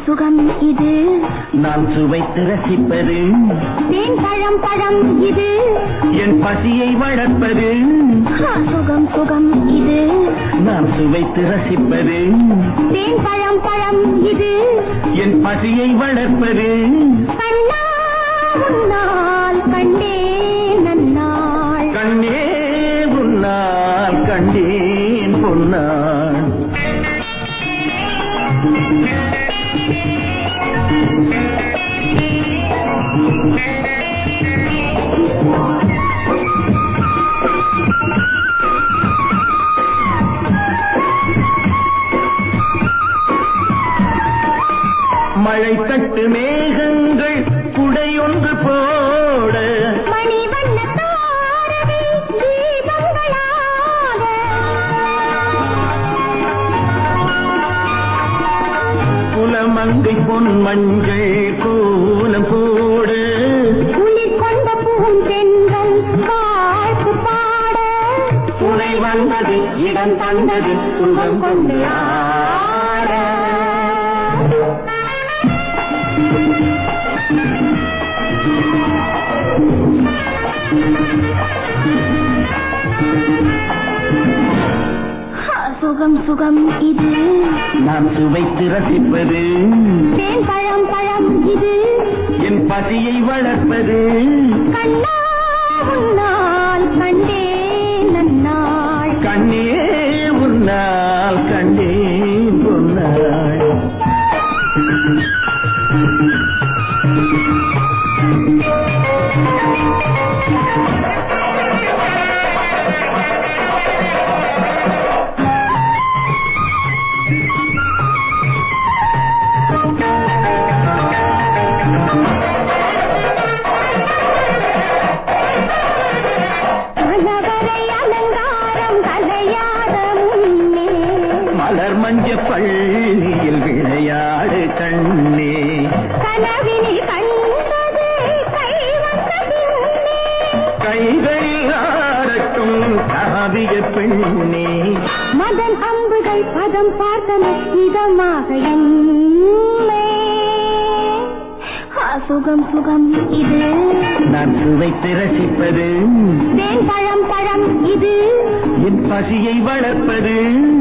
சுகம் இது நான் சுவைத்து ரசிப்பது தேன் பழம் பழம் இது என் பசியை வளர்ப்பது ஆ, சுகம் சுகம் இது நான் சுவைத்து ரசிப்பது தேன் பழம் பழம் இது என் பசியை வளர்ப்பது கண்ணா உன்னால் கண்டே நன்னாள் கண்ணே உன்னால் கண்டேன் பொன்னாள் மழை தட்டு மேகங்கள் குடையொன்று போட மணி வண்ண தாரகை தீபங்களாக குலமங்கை பொன் மஞ்சள் கோலம் போட குளிர் கொண்ட பூந்தென்றல் வாழ்த்து பாட துணை வந்தது இடம் தந்தது சுகம் கொண்டு ஆட ஆ, சுகம் சுகம் இது நான் சுவைத்து ரசிப்பது தேன் பழம் பழம் இது என் பசியை வளர்ப்பது கண்ணா உன்னால் கண்டே நன்னாள் கண்ணே உன்னால் கண்டேன் பொன்னாள் கணவரை அலங்காரம் கலையாத முன்னே மலர் மஞ்ச பள்ளியில் விளையாடு கண்ணே கனவினி கண்டது கை வந்த பின்னே கைகளில் ஆடட்டும் காவிய பெண்ணே மதன் அம்புகள் பதம் பார்த்தன இதமாக என்னே ஆ, சுகம் சுகம் இது நான் சுவைத்து ரசிப்பது தேன் பழம் பழம் இது என் பசியை வளர்ப்பது